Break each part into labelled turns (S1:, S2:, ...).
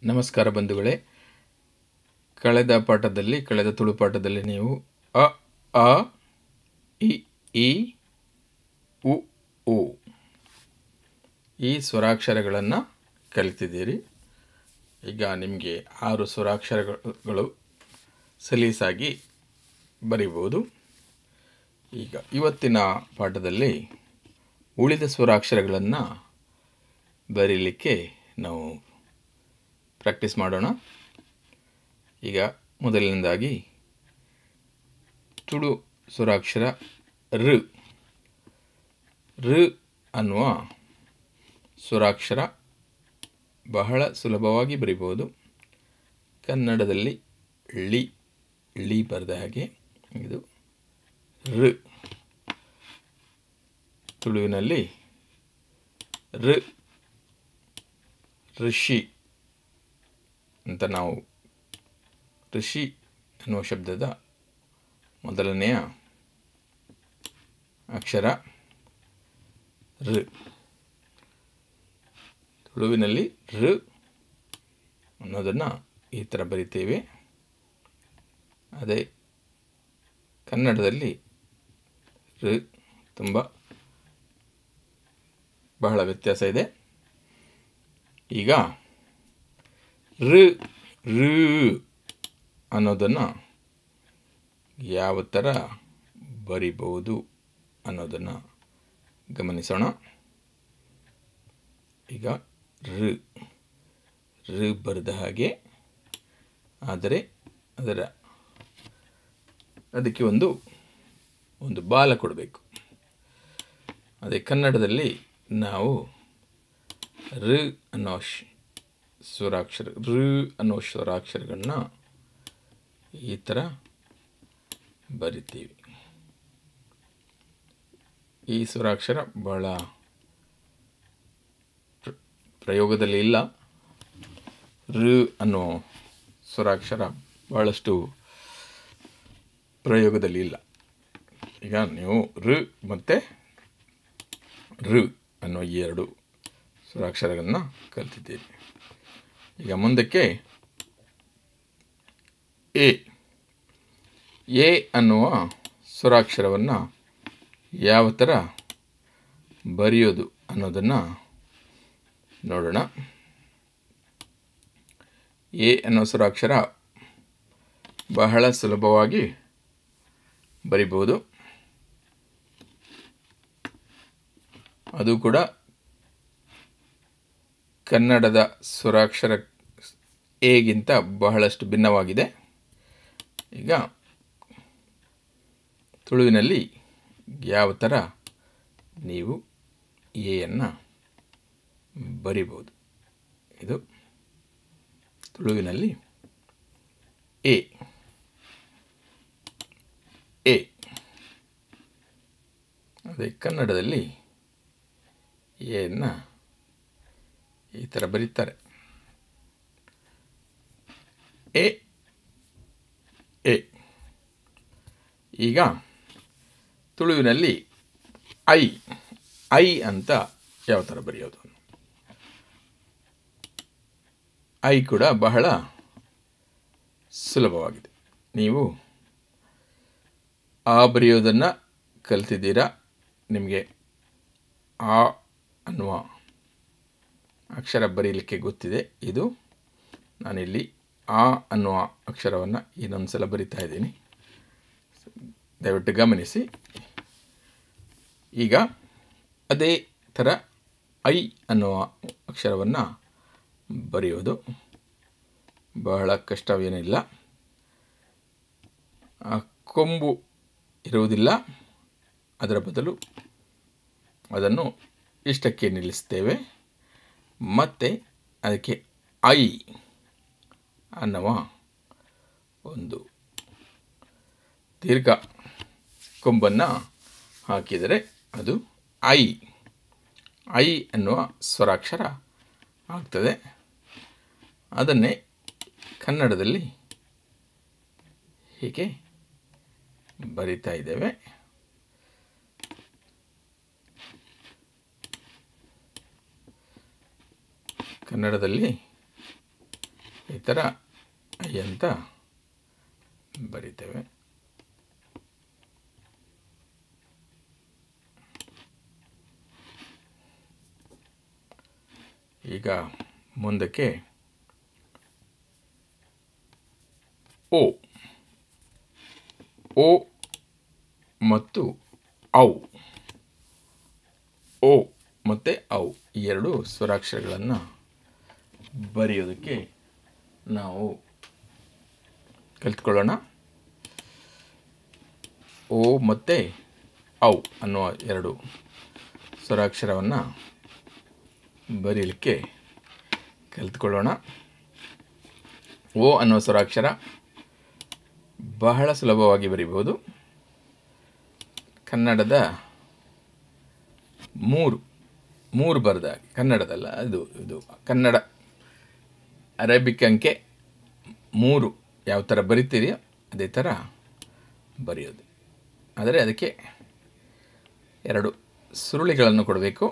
S1: ನಮಸ್ಕಾರ ಬಂಧುಗಳೇ ಕಳೆದ ಪಾಠದಲ್ಲಿ ಕಳೆದ ತುಳು ಪಾಠದಲ್ಲಿ ನೀವು ಅ ಆ ಇ ಈ ಉ ಉ ಈ ಸ್ವರಾಕ್ಷರಗಳನ್ನು ಕಲಿತಿದ್ದೀರಿ ಈಗ ನಿಮಗೆ ಆರು ಸ್ವರಾಕ್ಷರಗಳು ಸಲೀಸಾಗಿ ಬರೀಬೋದು ಈಗ ಇವತ್ತಿನ ಪಾಠದಲ್ಲಿ ಉಳಿದ ಸ್ವರಾಕ್ಷರಗಳನ್ನು ಬರೀಲಿಕ್ಕೆ ನಾವು ಪ್ರಾಕ್ಟೀಸ್ ಮಾಡೋಣ ಈಗ ಮೊದಲನೇದಾಗಿ ತುಳು ಸ್ವರಾಕ್ಷರ ಋ ಋ ಅನ್ನುವ ಸ್ವರಾಕ್ಷರ ಬಹಳ ಸುಲಭವಾಗಿ ಬರಿಬೋದು ಕನ್ನಡದಲ್ಲಿ ಳಿ ಳಿ ಬರೆದ ಹಾಗೆ ಇದು ಋ ತುಳುವಿನಲ್ಲಿ ಋ ಋಷಿ ಅಂತ ನಾವು ಋಷಿ ಅನ್ನುವ ಶಬ್ದದ ಮೊದಲನೆಯ ಅಕ್ಷರ ಋ ತುಳುವಿನಲ್ಲಿ ಋ ಅನ್ನೋದನ್ನು ಈ ಥರ ಬರಿತೇವೆ ಅದೇ ಕನ್ನಡದಲ್ಲಿ ಋ ತುಂಬ ಬಹಳ ವ್ಯತ್ಯಾಸ ಇದೆ ಈಗ ಋ ಋ ಅನ್ನೋದನ್ನು ಯಾವ ಥರ ಬರಿಬಹುದು ಅನ್ನೋದನ್ನು ಗಮನಿಸೋಣ ಈಗ ಋ ಋ ಬರೆದ ಹಾಗೆ ಆದರೆ ಅದರ ಅದಕ್ಕೆ ಒಂದು ಒಂದು ಬಾಲ ಕೊಡಬೇಕು ಅದೇ ಕನ್ನಡದಲ್ಲಿ ನಾವು ಋ ಅನ್ನೋ ಶ್- ಸ್ವರಾಕ್ಷರ ಋ ಅನ್ನೋ ಸ್ವರಾಕ್ಷರಗಳನ್ನ ಈ ಥರ ಬರಿತೀವಿ ಈ ಸ್ವರಾಕ್ಷರ ಬಹಳ ಪ್ರ- ಪ್ರಯೋಗದಲ್ಲಿ ಇಲ್ಲ ಋ ಅನ್ನೋ ಸ್ವರಾಕ್ಷರ ಬಹಳಷ್ಟು ಪ್ರಯೋಗದಲ್ಲಿ ಇಲ್ಲ ಈಗ ನೀವು ಋ ಮತ್ತು ಋ ಅನ್ನೋ ಈ ಎರಡು ಸ್ವರಾಕ್ಷರಗಳನ್ನು ಕಲ್ತಿದ್ದೀರಿ ಈಗ ಮುಂದಕ್ಕೆ ಎ ಎ ಅನ್ನುವ ಸ್ವರಾಕ್ಷರವನ್ನು ಯಾವ ಥರ ಬರೆಯೋದು ಅನ್ನೋದನ್ನು ನೋಡೋಣ ಎ ಅನ್ನೋ ಸ್ವರಾಕ್ಷರ ಬಹಳ ಸುಲಭವಾಗಿ ಬರಿಬೋದು ಅದು ಕೂಡ ಕನ್ನಡದ ಸ್ವರಾಕ್ಷರ ಎಗಿಂತ ಬಹಳಷ್ಟು ಭಿನ್ನವಾಗಿದೆ ಈಗ ತುಳುವಿನಲ್ಲಿ ಯಾವ ಥರ ನೀವು ಎಯನ್ನು ಬರಿಬೋದು ಇದು ತುಳುವಿನಲ್ಲಿ ಎ ಎ ಅದೇ ಕನ್ನಡದಲ್ಲಿ ಎನ್ನು ಈ ಥರ ಬರೀತಾರೆ ಎ ಎ ಈಗ ತುಳುವಿನಲ್ಲಿ ಐ ಐ ಅಂತ ಯಾವ ಥರ ಬರೆಯೋದು ಐ ಕೂಡ ಬಹಳ ಸುಲಭವಾಗಿದೆ ನೀವು ಆ ಬರೆಯೋದನ್ನು ಕಲ್ತಿದ್ದೀರಾ ನಿಮಗೆ ಆ ಅನ್ನುವ ಅಕ್ಷರ ಬರೀಲಿಕ್ಕೆ ಗೊತ್ತಿದೆ ಇದು ನಾನಿಲ್ಲಿ ಆ ಅನ್ನುವ ಅಕ್ಷರವನ್ನು ಇನ್ನೊಂದು ಸಲ ಬರಿತಾ ಇದ್ದೀನಿ ದಯವಿಟ್ಟು ಗಮನಿಸಿ ಈಗ ಅದೇ ಥರ ಐ ಅನ್ನುವ ಅಕ್ಷರವನ್ನು ಬರೆಯೋದು ಬಹಳ ಕಷ್ಟವೇನಿಲ್ಲ ಆ ಕೊಂಬು ಇರುವುದಿಲ್ಲ ಅದರ ಬದಲು ಅದನ್ನು ಇಷ್ಟಕ್ಕೆ ನಿಲ್ಲಿಸ್ತೇವೆ ಮತ್ತು ಅದಕ್ಕೆ ಐ ಅನ್ನುವ ಒಂದು ದೀರ್ಘ ಕೊಂಬನ್ನು ಹಾಕಿದರೆ ಅದು ಐ ಐ ಅನ್ನುವ ಸ್ವರಾಕ್ಷರ ಆಗ್ತದೆ ಅದನ್ನೇ ಕನ್ನಡದಲ್ಲಿ ಹೀಗೆ ಬರಿತಾ ಇದ್ದೇವೆ ಕನ್ನಡದಲ್ಲಿ ಈ ಥರ ಐ ಅಂತ ಬರಿತೇವೆ ಈಗ ಮುಂದಕ್ಕೆ ಓ ಓ ಮತ್ತು ಔ ಓ ಮತ್ತು ಔ ಈ ಎರಡು ಸ್ವರಾಕ್ಷರಗಳನ್ನು ಬರೆಯೋದಕ್ಕೆ ನಾವು ಕಲಿತ್ಕೊಳ್ಳೋಣ ಓ ಮತ್ತು ಔ ಅನ್ನುವ ಎರಡು ಸ್ವರಾಕ್ಷರವನ್ನು ಬರೀಲಿಕ್ಕೆ ಕಲಿತ್ಕೊಳ್ಳೋಣ ಓ ಅನ್ನುವ ಸ್ವರಾಕ್ಷರ ಬಹಳ ಸುಲಭವಾಗಿ ಬರಿಬೋದು ಕನ್ನಡದ ಮೂರು ಮೂರು ಬರೆದ ಕನ್ನಡದಲ್ಲ ಅದು ಇದು ಕನ್ನಡ ಅರೇಬಿಕ್ ಅಂಕೆ ಮೂರು ಯಾವ ಥರ ಬರಿತೀರಿ ಅದೇ ಥರ ಬರೆಯೋದು ಆದರೆ ಅದಕ್ಕೆ ಎರಡು ಸುರುಳಿಗಳನ್ನು ಕೊಡಬೇಕು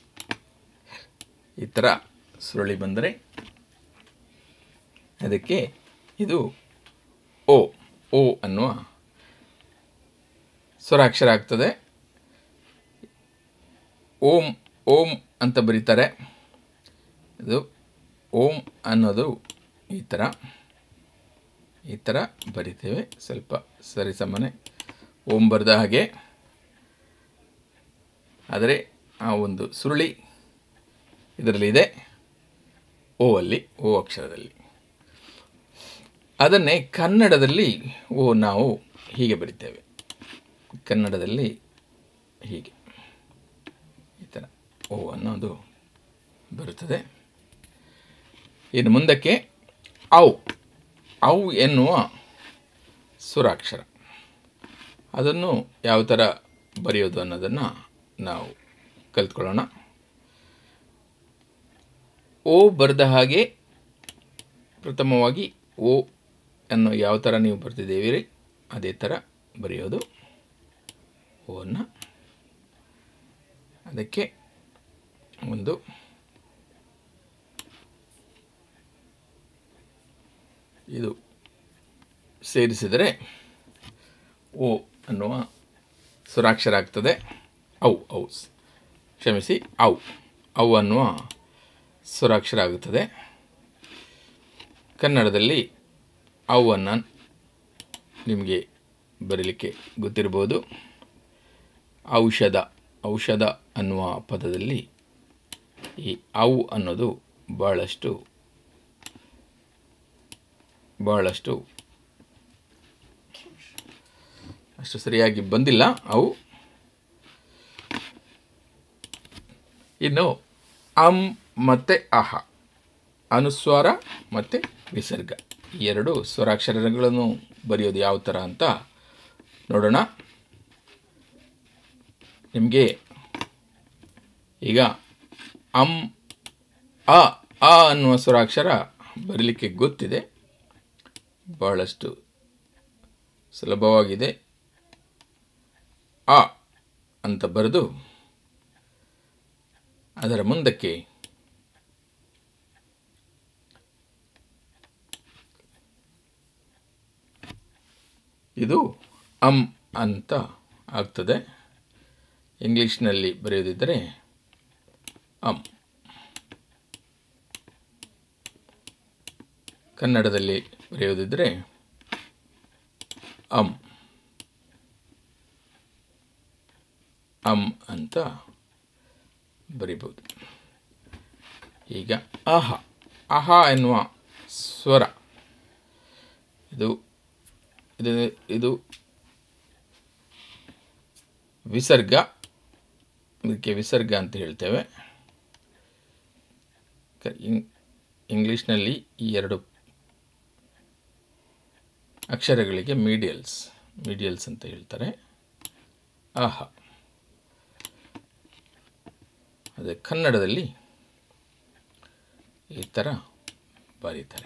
S1: ಈ ಥರ ಸುರುಳಿ ಬಂದರೆ ಅದಕ್ಕೆ ಇದು ಓ ಓ ಅನ್ನುವ ಸ್ವರಾಕ್ಷರ ಆಗ್ತದೆ ಓಂ ಓಂ ಅಂತ ಬರೀತಾರೆ ಇದು ಓಂ ಅನ್ನೋದು ಈ ಥರ ಈ ಥರ ಬರಿತೇವೆ ಸ್ವಲ್ಪ ಸರಿಸಮನೆ ಓಂ ಬರೆದ ಹಾಗೆ ಆದರೆ ಆ ಒಂದು ಸುರುಳಿ ಇದರಲ್ಲಿದೆ ಓ ಅಲ್ಲಿ ಓ ಅಕ್ಷರದಲ್ಲಿ ಅದನ್ನೇ ಕನ್ನಡದಲ್ಲಿ ಓ ನಾವು ಹೀಗೆ ಬರಿತೇವೆ ಕನ್ನಡದಲ್ಲಿ ಹೀಗೆ ಈ ಥರ ಓ ಅನ್ನೋದು ಬರುತ್ತದೆ ಇನ್ನು ಮುಂದಕ್ಕೆ ಔ ಔ ಎನ್ನುವ ಸುರಾಕ್ಷರ ಅದನ್ನು ಯಾವ ಥರ ಬರೆಯೋದು ಅನ್ನೋದನ್ನು ನಾವು ಕಲ್ತ್ಕೊಳ್ಳೋಣ ಓ ಬರೆದ ಹಾಗೆ ಪ್ರಥಮವಾಗಿ ಓ ಅನ್ನು ಯಾವ ಥರ ನೀವು ಬರ್ತಿದ್ದೀರಿ ಅದೇ ಥರ ಬರೆಯೋದು ಓವನ್ನು ಅದಕ್ಕೆ ಒಂದು ಇದು ಸೇರಿಸಿದರೆ ಓ ಅನ್ನುವ ಸುರಾಕ್ಷರ ಆಗ್ತದೆ ಔ ಔ ಕ್ಷಮಿಸಿ ಔ ಔ ಅನ್ನುವ ಸ್ವರಾಕ್ಷರ ಆಗುತ್ತದೆ ಕನ್ನಡದಲ್ಲಿ ಅವನ್ನು ನಿಮಗೆ ಬರೀಲಿಕ್ಕೆ ಗೊತ್ತಿರ್ಬೋದು ಔಷಧ ಔಷಧ ಅನ್ನುವ ಪದದಲ್ಲಿ ಈ ಔ ಅನ್ನೋದು ಭಾಳಷ್ಟು ಬಹಳಷ್ಟು ಅಷ್ಟು ಸರಿಯಾಗಿ ಬಂದಿಲ್ಲ ಅವು ಇನ್ನು ಅಂ ಮತ್ತು ಅಹ ಅನುಸ್ವಾರ ಮತ್ತು ವಿಸರ್ಗ ಈ ಎರಡು ಸ್ವರಾಕ್ಷರಗಳನ್ನು ಬರೆಯೋದು ಯಾವ ಥರ ಅಂತ ನೋಡೋಣ ನಿಮಗೆ ಈಗ ಅಂ ಅ ಆ ಅನ್ನುವ ಸ್ವರಾಕ್ಷರ ಬರಲಿಕ್ಕೆ ಗೊತ್ತಿದೆ ಬಹಳಷ್ಟು ಸುಲಭವಾಗಿದೆ ಆ ಅಂತ ಬರೆದು ಅದರ ಮುಂದಕ್ಕೆ ಇದು ಅಂ ಅಂತ ಆಗ್ತದೆ ಇಂಗ್ಲೀಷ್ನಲ್ಲಿ ಬರೆಯೋದಿದ್ದರೆ ಅಂ ಕನ್ನಡದಲ್ಲಿ ಬರೆಯೋದಿದ್ದರೆ ಅಂ ಅಂ ಅಂತ ಬರಿಬೋದು ಈಗ ಅಹ ಅಹ ಎನ್ನುವ ಸ್ವರ ಇದು ಇದು ಇದು ವಿಸರ್ಗ ಇದಕ್ಕೆ ವಿಸರ್ಗ ಅಂತ ಹೇಳ್ತೇವೆ ಕ- ಇಂ- ಇಂಗ್ಲೀಷ್ನಲ್ಲಿ ಈ ಎರಡು ಅಕ್ಷರಗಳಿಗೆ ಮೀಡಿಯಲ್ಸ್ ಮೀಡಿಯಲ್ಸ್ ಅಂತ ಹೇಳ್ತಾರೆ ಆಹ ಅದೇ ಕನ್ನಡದಲ್ಲಿ ಈ ಥರ ಬರೀತಾರೆ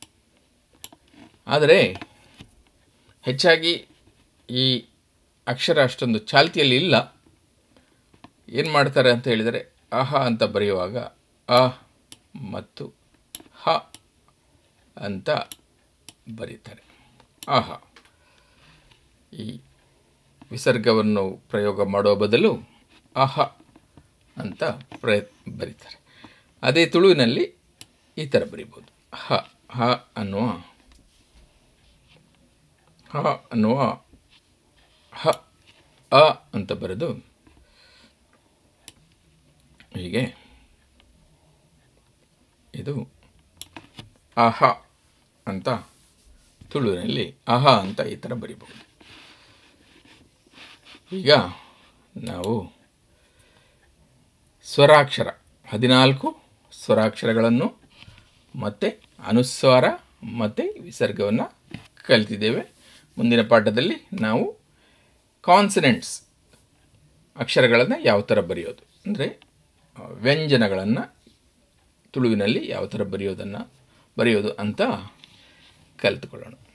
S1: ಆದರೆ ಹೆಚ್ಚಾಗಿ ಈ ಅಕ್ಷರ ಅಷ್ಟೊಂದು ಚಾಲ್ತಿಯಲ್ಲಿ ಇಲ್ಲ ಏನು ಮಾಡ್ತಾರೆ ಅಂತ ಹೇಳಿದರೆ ಅಹ ಅಂತ ಬರೆಯುವಾಗ ಅ ಮತ್ತು ಹ ಅಂತ ಬರೀತಾರೆ ಆಹಾ ಈ ವಿಸರ್ಗವನ್ನು ಪ್ರಯೋಗ ಮಾಡುವ ಬದಲು ಅಹ ಅಂತ ಪ್ರಯ ಬರೀತಾರೆ ಅದೇ ತುಳುವಿನಲ್ಲಿ ಈ ಥರ ಬರಿಬೋದು ಹ ಹ ಅನ್ನುವ ಹ ಅನ್ನುವ ಹ ಅ ಅಂತ ಬರೆದು ಹೀಗೆ ಇದು ಅಹ ಅಂತ ತುಳುವಿನಲ್ಲಿ ಅಹ ಅಂತ ಈ ಥರ ಬರಿಬೋದು ಈಗ ನಾವು ಸ್ವರಾಕ್ಷರ ಹದಿನಾಲ್ಕು ಸ್ವರಾಕ್ಷರಗಳನ್ನು ಮತ್ತು ಅನುಸ್ವಾರ ಮತ್ತು ವಿಸರ್ಗವನ್ನು ಕಲಿತಿದ್ದೇವೆ ಮುಂದಿನ ಪಾಠದಲ್ಲಿ ನಾವು ಕಾನ್ಸನೆಂಟ್ಸ್ ಅಕ್ಷರಗಳನ್ನು ಯಾವ ಥರ ಬರೆಯೋದು ಅಂದರೆ ವ್ಯಂಜನಗಳನ್ನು ತುಳುವಿನಲ್ಲಿ ಯಾವ ಥರ ಬರೆಯೋದನ್ನು ಬರೆಯೋದು ಅಂತ ಕಲಿತುಕೊಳ್ಳೋಣ